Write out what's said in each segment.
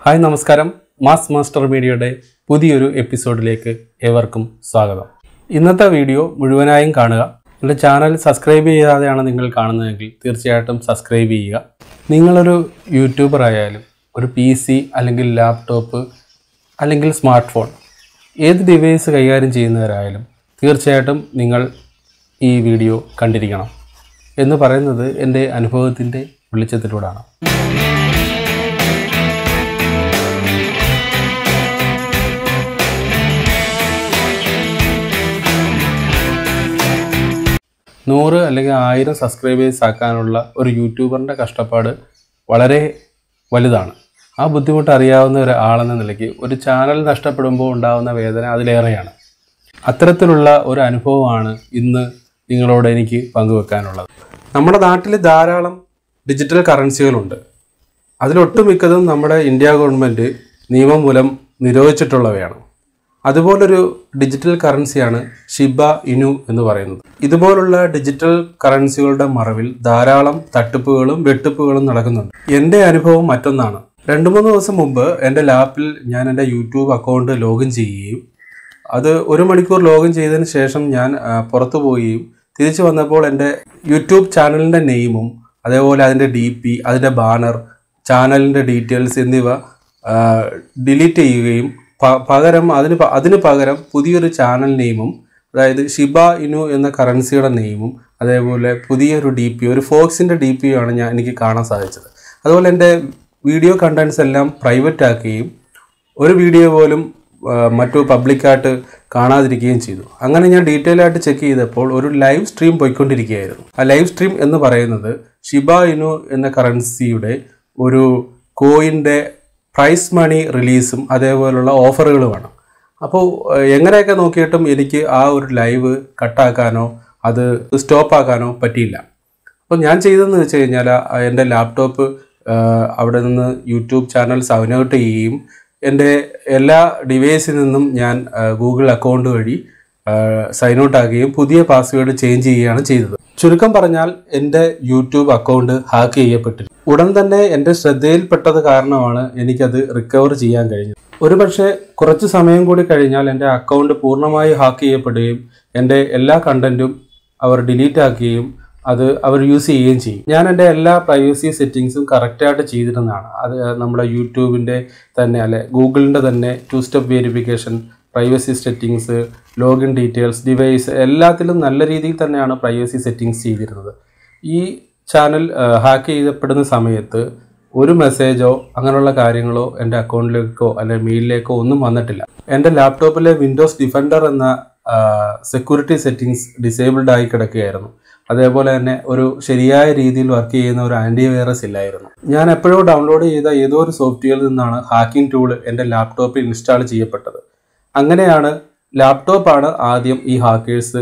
hi നമസ്കാരം mass master മീഡിയയുടെ പുതിയൊരു എപ്പിസോഡിലേക്ക് ഏവർക്കും സ്വാഗതം ഇന്നത്തെ വീഡിയോ മുഴുവനായും കാണുക എൻ്റെ ചാനൽ സബ്സ്ക്രൈബ് ചെയ്യാതെയാണ് നിങ്ങൾ കാണുന്നതെങ്കിൽ തീർച്ചയായിട്ടും സബ്സ്ക്രൈബ് ചെയ്യുക നിങ്ങളൊരു യൂട്യൂബർ ആയാലും ഒരു പി സി അല്ലെങ്കിൽ ലാപ്ടോപ്പ് അല്ലെങ്കിൽ സ്മാർട്ട് ഫോൺ ഏത് ഡിവൈസ് കൈകാര്യം ചെയ്യുന്നവരായാലും തീർച്ചയായിട്ടും നിങ്ങൾ ഈ വീഡിയോ കണ്ടിരിക്കണം എന്ന് പറയുന്നത് എൻ്റെ അനുഭവത്തിൻ്റെ വെളിച്ചത്തിലൂടെയാണ് നൂറ് അല്ലെങ്കിൽ ആയിരം സബ്സ്ക്രൈബേഴ്സ് ആക്കാനുള്ള ഒരു യൂട്യൂബറിൻ്റെ കഷ്ടപ്പാട് വളരെ വലുതാണ് ആ ബുദ്ധിമുട്ട് അറിയാവുന്ന ഒരാളെന്ന നിലയ്ക്ക് ഒരു ചാനൽ നഷ്ടപ്പെടുമ്പോൾ ഉണ്ടാകുന്ന വേദന അതിലേറെയാണ് അത്തരത്തിലുള്ള ഒരു അനുഭവമാണ് ഇന്ന് നിങ്ങളോട് എനിക്ക് പങ്കുവെക്കാനുള്ളത് നമ്മുടെ നാട്ടിൽ ധാരാളം ഡിജിറ്റൽ കറൻസികളുണ്ട് അതിലൊട്ടുമിക്കതും നമ്മുടെ ഇന്ത്യ ഗവൺമെൻറ് നിയമം മൂലം നിരോധിച്ചിട്ടുള്ളവയാണ് അതുപോലൊരു ഡിജിറ്റൽ കറൻസിയാണ് ഷിബ ഇനു എന്ന് പറയുന്നത് ഇതുപോലുള്ള ഡിജിറ്റൽ കറൻസികളുടെ മറവിൽ ധാരാളം തട്ടിപ്പുകളും വെട്ടിപ്പുകളും നടക്കുന്നുണ്ട് എൻ്റെ അനുഭവം മറ്റൊന്നാണ് രണ്ട് മൂന്ന് ദിവസം മുമ്പ് എൻ്റെ ലാപ്പിൽ ഞാൻ എൻ്റെ യൂട്യൂബ് അക്കൗണ്ട് ലോഗിൻ ചെയ്യുകയും അത് ഒരു മണിക്കൂർ ലോഗിൻ ചെയ്തതിന് ശേഷം ഞാൻ ആ, പുറത്തു പോവുകയും തിരിച്ചു വന്നപ്പോൾ എൻ്റെ യൂട്യൂബ് ചാനലിൻ്റെ നെയിമും അതേപോലെ അതിൻ്റെ ഡി പി അതിൻ്റെ ബാനർ ചാനലിൻ്റെ ഡീറ്റെയിൽസ് എന്നിവ ഡിലീറ്റ് ചെയ്യുകയും പ- പകരം അതിന് പ- അതിന് പകരം പുതിയൊരു ചാനൽ നെയിമും അതായത് ഷിബ ഇനു എന്ന കറൻസിയുടെ നെയിമും അതേപോലെ പുതിയൊരു ഡി പി ഒരു ഫോക്സിൻ്റെ ഡി പി ആണ് ഞാൻ എനിക്ക് കാണാൻ സാധിച്ചത് അതുപോലെ എൻ്റെ വീഡിയോ കണ്ടൻസ് എല്ലാം പ്രൈവറ്റ് ആക്കുകയും ഒരു വീഡിയോ പോലും ആ, മറ്റു പബ്ലിക്കായിട്ട് കാണാതിരിക്കുകയും ചെയ്തു അങ്ങനെ ഞാൻ ഡീറ്റെയിൽ ആയിട്ട് ചെക്ക് ചെയ്തപ്പോൾ ഒരു ലൈവ് സ്ട്രീം പോയിക്കൊണ്ടിരിക്കുകയായിരുന്നു ആ ലൈവ് സ്ട്രീം എന്ന് പറയുന്നത് ഷിബ ഇനു എന്ന കറൻസിയുടെ ഒരു കോയിൻ്റെ പ്രൈസ് മണി റിലീസും അതേപോലുള്ള ഓഫറുകളുമാണ് അപ്പോൾ ഏഹ്, എങ്ങനെയൊക്കെ നോക്കിയിട്ടും എനിക്ക് ആ ഒരു ലൈവ് കട്ടാക്കാനോ അത് സ്റ്റോപ്പ് ആക്കാനോ പറ്റിയില്ല അപ്പോൾ ഞാൻ ചെയ്തതെന്ന് വെച്ച് കഴിഞ്ഞാൽ ആ എൻ്റെ ലാപ്ടോപ്പ് ആഹ്, അവിടെ നിന്ന് യൂട്യൂബ് ചാനൽ സൈൻ ഔട്ട് ചെയ്യുകയും എൻ്റെ എല്ലാ ഡിവൈസിൽ നിന്നും ഞാൻ ആഹ്, ഗൂഗിൾ അക്കൗണ്ട് വഴി സൈൻ ഔട്ട് ആക്കുകയും പുതിയ പാസ്വേഡ് ചേഞ്ച് ചെയ്യുകയാണ് ചെയ്തത് ചുരുക്കം പറഞ്ഞാൽ എൻ്റെ യൂട്യൂബ് അക്കൗണ്ട് ഹാക്ക് ചെയ്യപ്പെട്ടിരുന്നു ഉടൻ തന്നെ എൻ്റെ ശ്രദ്ധയിൽപ്പെട്ടത് കാരണമാണ് എനിക്കത് റിക്കവർ ചെയ്യാൻ കഴിഞ്ഞത് ഒരുപക്ഷെ കുറച്ച് സമയം കൂടി കഴിഞ്ഞാൽ എൻ്റെ അക്കൗണ്ട് പൂർണ്ണമായി ഹാക്ക് ചെയ്യപ്പെടുകയും എൻ്റെ എല്ലാ കണ്ടന്റും അവർ ഡിലീറ്റ് ആക്കുകയും അത് അവർ യൂസ് ചെയ്യുകയും ചെയ്യും ഞാൻ എൻ്റെ എല്ലാ പ്രൈവസി സെറ്റിങ്സും കറക്റ്റായിട്ട് ചെയ്തിരുന്നതാണ് അത് നമ്മുടെ യൂട്യൂബിൻ്റെ തന്നെ അല്ലെ ഗൂഗിളിൻ്റെ തന്നെ two step verification privacy settings login details device എല്ലാത്തിലും നല്ല രീതിയിൽ തന്നെയാണ് പ്രൈവസി സെറ്റിങ്സ് ചെയ്തിരുന്നത് ഈ ചാനൽ ഹാക്ക് ചെയ്യപ്പെടുന്ന സമയത്ത് ഒരു മെസ്സേജോ അങ്ങനെയുള്ള കാര്യങ്ങളോ എൻ്റെ അക്കൗണ്ടിലേക്കോ അല്ലെങ്കിൽ മെയിലിലേക്കോ ഒന്നും വന്നിട്ടില്ല എൻ്റെ ലാപ്ടോപ്പിലെ വിൻഡോസ് ഡിഫൻഡർ എന്ന സെക്യൂരിറ്റി സെറ്റിങ്സ് ഡിസേബിൾഡ് ആയി കിടക്കുകയായിരുന്നു അതേപോലെ തന്നെ ഒരു ശരിയായ രീതിയിൽ വർക്ക് ചെയ്യുന്ന ഒരു ആൻറ്റി വൈറസ് ഇല്ലായിരുന്നു ഞാൻ എപ്പോഴോ ഡൗൺലോഡ് ചെയ്ത ഏതോ ഒരു സോഫ്റ്റ്വെയറിൽ നിന്നാണ് ഹാക്കിംഗ് ടൂൾ എൻ്റെ ലാപ്ടോപ്പിൽ ഇൻസ്റ്റാൾ ചെയ്യപ്പെട്ടത് അങ്ങനെയാണ് ലാപ്ടോപ്പാണ് ആദ്യം ഈ ഹാക്കേഴ്സ്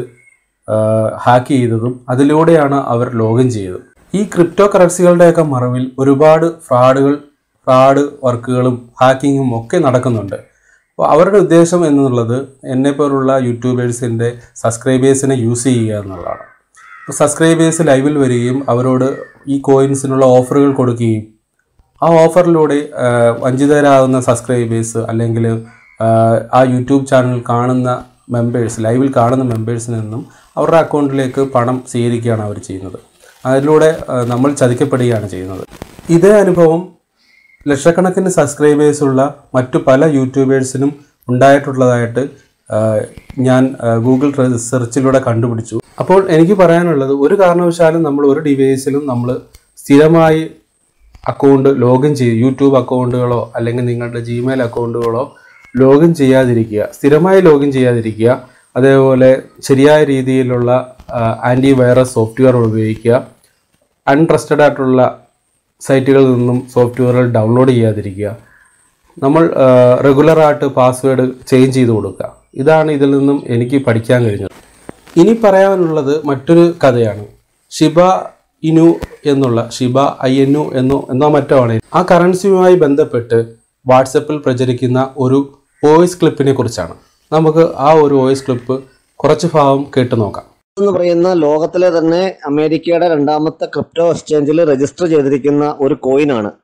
ഹാക്ക് ചെയ്തതും അതിലൂടെയാണ് അവർ ലോഗിൻ ചെയ്തതും ഈ ക്രിപ്റ്റോ കറൻസികളുടെയൊക്കെ മറവിൽ ഒരുപാട് ഫ്രോഡുകൾ ഫ്രോഡ് വർക്കുകളും ഹാക്കിങ്ങും ഒക്കെ നടക്കുന്നുണ്ട് അപ്പോൾ അവരുടെ ഉദ്ദേശം എന്നുള്ളത് എന്നെ പോലുള്ള യൂട്യൂബേഴ്സിൻ്റെ സബ്സ്ക്രൈബേഴ്സിനെ യൂസ് ചെയ്യുക എന്നുള്ളതാണ് അപ്പോൾ സബ്സ്ക്രൈബേഴ്സ് ലൈവിൽ വരികയും അവരോട് ഈ കോയിൻസിനുള്ള ഓഫറുകൾ കൊടുക്കുകയും ആ ഓഫറിലൂടെ ആ, വഞ്ചിതരാകുന്ന സബ്സ്ക്രൈബേഴ്സ് അല്ലെങ്കിൽ ആ, ആ യൂട്യൂബ് ചാനൽ കാണുന്ന മെമ്പേഴ്സ് ലൈവിൽ കാണുന്ന മെമ്പേഴ്സിൽ നിന്നും അവരുടെ അക്കൗണ്ടിലേക്ക് പണം സ്വീകരിക്കുകയാണ് അവർ ചെയ്യുന്നത് അതിലൂടെ ആ, നമ്മൾ ചതിക്കപ്പെടുകയാണ് ചെയ്യുന്നത് ഇതേ അനുഭവം ലക്ഷക്കണക്കിന് സബ്സ്ക്രൈബേഴ്സ് ഉള്ള മറ്റു പല യൂട്യൂബേഴ്സിനും ഉണ്ടായിട്ടുള്ളതായിട്ട് ആ, ഞാൻ ആ, ഗൂഗിൾ സെർച്ചിലൂടെ കണ്ടുപിടിച്ചു അപ്പോൾ എനിക്ക് പറയാനുള്ളത് ഒരു കാരണവശാലും നമ്മൾ ഒരു ഡിവൈസിലും നമ്മൾ സ്ഥിരമായി അക്കൗണ്ട് ലോഗിൻ ചെയ്ത് യൂട്യൂബ് അക്കൗണ്ടുകളോ അല്ലെങ്കിൽ നിങ്ങളുടെ ജിമെയിൽ അക്കൗണ്ടുകളോ ലോഗിൻ ചെയ്യാതിരിക്കുക സ്ഥിരമായി ലോഗിൻ ചെയ്യാതിരിക്കുക അതേപോലെ ശരിയായ രീതിയിലുള്ള ആൻറ്റി വൈറസ് സോഫ്റ്റ്വെയർ ഉപയോഗിക്കുക അൺട്രസ്റ്റഡ് ആയിട്ടുള്ള സൈറ്റുകളിൽ നിന്നും സോഫ്റ്റ്വെയറുകൾ ഡൗൺലോഡ് ചെയ്യാതിരിക്കുക നമ്മൾ റെഗുലറായിട്ട് പാസ്വേഡ് ചേഞ്ച് ചെയ്ത് കൊടുക്കുക ഇതാണ് ഇതിൽ നിന്നും എനിക്ക് പഠിക്കാൻ കഴിഞ്ഞത് ഇനി പറയാനുള്ളത് മറ്റൊരു കഥയാണ് ഷിബ ഇനു എന്നുള്ള ഷിബ ഐ എൻ യു എന്നോ എന്നോ മറ്റോ ആണ് ആ കറൻസിയുമായി ബന്ധപ്പെട്ട് വാട്സപ്പിൽ പ്രചരിക്കുന്ന ഒരു വോയിസ് ക്ലിപ്പിനെ കുറിച്ചാണ് നമുക്ക് ആ ഒരു വോയിസ് ക്ലിപ്പ് കുറച്ച് ഭാഗം കേട്ട് നോക്കാം എന്ന് പറയുന്ന ലോകത്തിലെ തന്നെ അമേരിക്കയുടെ രണ്ടാമത്തെ ക്രിപ്റ്റോ എക്സ്ചേഞ്ചിൽ രജിസ്റ്റർ ചെയ്തിരിക്കുന്ന ഒരു കോയിനാണ്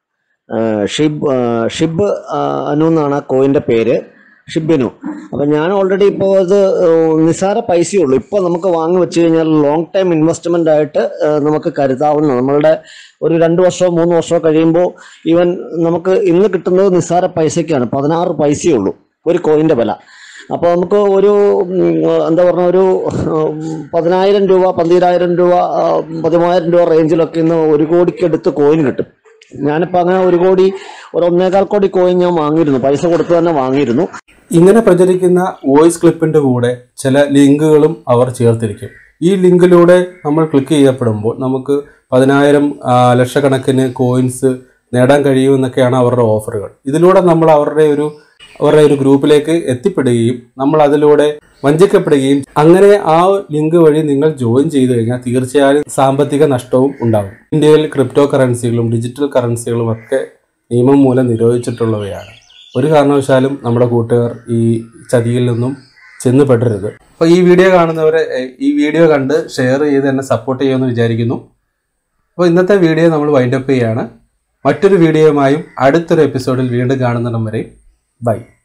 ഷിബ് ആ, ഷിബ് ആ, അനു എന്നാണ് ആ കോയിൻ്റെ പേര് ഷിബിനു അപ്പം ഞാൻ ഓൾറെഡി ഇപ്പോൾ അത് ഏഹ്, നിസ്സാര പൈസയേ ഉള്ളൂ ഇപ്പോൾ നമുക്ക് വാങ്ങി വെച്ച് കഴിഞ്ഞാൽ ലോങ് ടൈം ഇൻവെസ്റ്റ്മെൻ്റ് ആയിട്ട് ഏഹ്, നമുക്ക് കരുതാവുന്ന നമ്മളുടെ ഒരു രണ്ട് വർഷമോ മൂന്ന് വർഷമോ കഴിയുമ്പോൾ ഈവൻ നമുക്ക് ഇന്ന് കിട്ടുന്നത് നിസ്സാര പൈസയ്ക്കാണ് പതിനാറ് പൈസയേ ഉള്ളൂ ഒരു കോയിൻ്റെ വില അപ്പോൾ നമുക്ക് ഒരു ഉം, എന്താ പറഞ്ഞ ഒരു ഉം, പതിനായിരം രൂപ പന്തിരായിരം രൂപ ആ, പതിമൂവായിരം രൂപ റേഞ്ചിലൊക്കെ ഇന്ന് ഒരു കോടിക്ക് അടുത്ത് കോയിൻ കിട്ടും ഞാനിപ്പോൾ അങ്ങനെ ഒരു കോടി ഒരു ഒന്നേകാൽ കോടി കോയിൻ ഞാൻ വാങ്ങിയിരുന്നു പൈസ കൊടുത്ത് തന്നെ വാങ്ങിയിരുന്നു ഇങ്ങനെ പ്രചരിക്കുന്ന വോയിസ് ക്ലിപ്പിന്റെ കൂടെ ചില ലിങ്കുകളും അവർ ചേർത്തിരിക്കും ഈ ലിങ്കിലൂടെ നമ്മൾ ക്ലിക്ക് ചെയ്യപ്പെടുമ്പോൾ നമുക്ക് പതിനായിരം ആ, ലക്ഷക്കണക്കിന് കോയിൻസ് നേടാൻ കഴിയുമെന്നൊക്കെയാണ് അവരുടെ ഓഫറുകൾ ഇതിലൂടെ നമ്മൾ അവരുടെ ഒരു അവരുടെ ഒരു ഗ്രൂപ്പിലേക്ക് എത്തിപ്പെടുകയും നമ്മൾ അതിലൂടെ വഞ്ചിക്കപ്പെടുകയും അങ്ങനെ ആ ലിങ്ക് വഴി നിങ്ങൾ ജോയിൻ ചെയ്തു കഴിഞ്ഞാൽ തീർച്ചയായും സാമ്പത്തിക നഷ്ടവും ഉണ്ടാകും ഇന്ത്യയിൽ ക്രിപ്റ്റോ കറൻസികളും ഡിജിറ്റൽ കറൻസികളും ഒക്കെ നിയമം മൂലം നിരോധിച്ചിട്ടുള്ളവയാണ് ഒരു കാരണവശാലും നമ്മുടെ കൂട്ടുകാർ ഈ ചതിയിൽ നിന്നും ചെന്ന് പെടരുത് അപ്പോൾ ഈ വീഡിയോ കാണുന്നവരെ എഹ്, ഈ വീഡിയോ കണ്ട് ഷെയർ ചെയ്ത് എന്നെ സപ്പോർട്ട് ചെയ്യുമെന്ന് വിചാരിക്കുന്നു അപ്പോൾ ഇന്നത്തെ വീഡിയോ നമ്മൾ വൈൻഡപ്പ് ചെയ്യാണ് മറ്റൊരു വീഡിയോയുമായും അടുത്തൊരു എപ്പിസോഡിൽ വീണ്ടും കാണുന്നിടം വരെ ബൈ